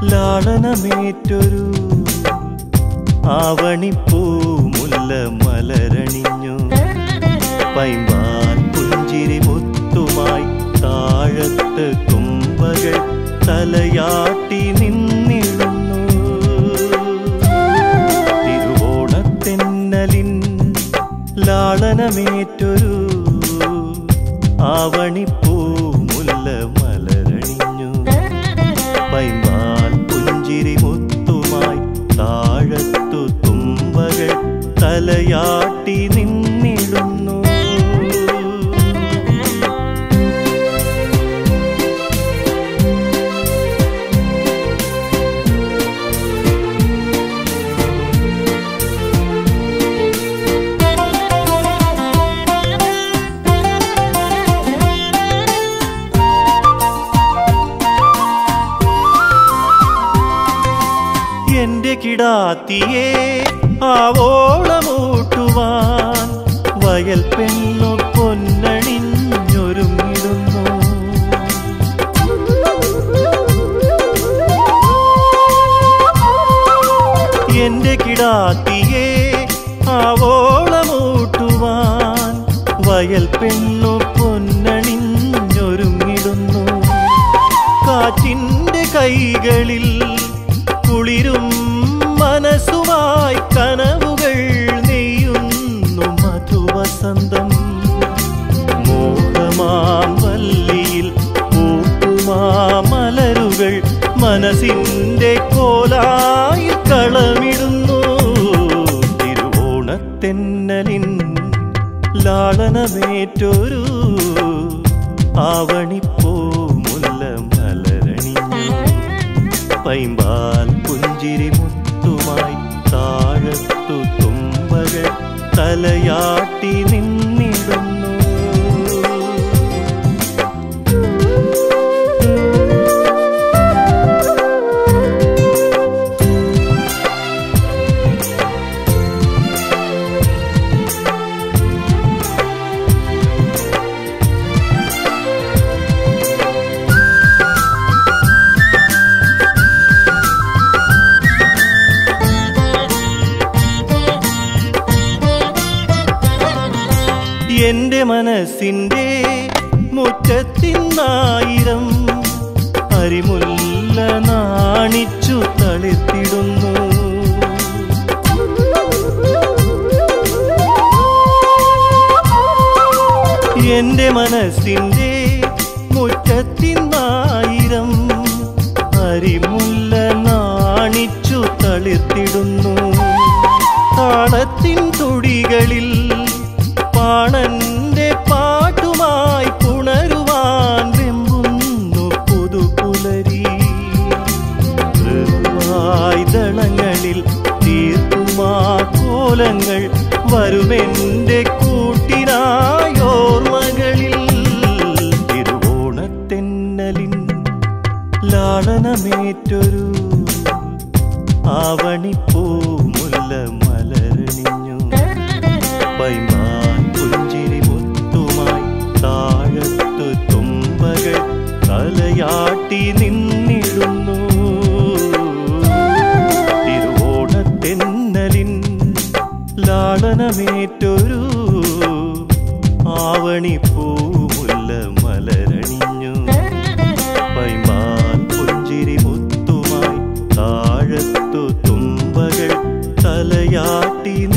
ലാളനമേറ്റൊരു ആവണിപ്പൂ മുല്ല മലരണിഞ്ഞു പൈമ്പാൽ പുഞ്ചിരി മുത്തുമായി താഴത്ത് തുമ്പകൾ തലയാട്ടി നിന്നിടുന്നു തിരുവോണത്തെന്നലിൻ ലാളനമേറ്റൊരു ആവണിപ്പൂ മുല്ല മലരണിഞ്ഞു പൈമ്പാൽ പുഞ്ചിരി മുത്തുമായി താഴത്തു തുമ്പകൾ തലയാട്ടി നിന്നിടുന്നു എന്റെ കിടാത്തിയെ ആവോളമൂട്ടുവാൻ വയൽ പെണ്ണു പൊന്നണിഞ്ഞൊരുങ്ങിടുന്നു എന്റെ കിടാത്തിയെ ആവോളമൂട്ടുവാൻ വയൽ പെണ്ണു പൊന്നണിഞ്ഞൊരുങ്ങിടുന്നു കാറ്റിന്റെ കൈകളിൽ കുളിരും മനസ്സുമായി കനവുകൾ നെയ്യുന്നു മധുവസന്തം മോഹമാം വല്ലിയിൽ പൂക്കുമാമലരുകൾ മനസ്സിന്റെ കോലായി കളമിടുന്നു തിരുവോണത്തെന്നലിൻ ലാളനമേറ്റൊരു ആവണിപ്പൂ മുല്ല മലരണിഞ്ഞു പൈമ്പാൽ പുഞ്ചിരി മുത്തുമായി താഴത്തു തുമ്പകൾ തലയാട്ടി നിന്നിടുന്നു എന്റെ മനസ്സിന്റെ മുറ്റത്തിന്നായിരം അരിമുല്ല നാണിച്ചു തളിർത്തിടുന്നു എന്റെ മനസ്സിന്റെ മുറ്റത്തിന്നായിരം അരിമുല്ല നാണിച്ചു തളിർത്തിടുന്നു താളത്തിൻ തുടികളിൽ പാണന്റെ പാട്ടുമായി പുണരുവാൻ വെമ്പുന്നു പുതുപുലരി മൃദുവായി ദളങ്ങളിൽ തീർക്കുമാ കോലങ്ങൾ വരുമെന്റെ കൂട്ടിനായോർമകളിൽ തിരുവോണത്തെന്നലിൻ ലാളനമേറ്റൊരു ആവണിപ്പൂ മുല്ല മലരണിഞ്ഞു പൈമാൻ പുഞ്ചിരി മുത്തുമായി താഴത്തു തുമ്പകൾ തലയാട്ടി നിന്നിടുന്നു തിരുവോണത്തെന്നലിൻ ലാളനമേറ്റൊരു ആവണിപ്പൂ മുല്ല മലരണിഞ്ഞു പൈമാൻ പുഞ്ചിരി മുത്തുമായി താഴത്തു തുമ്പകൾ തലയാട്ടി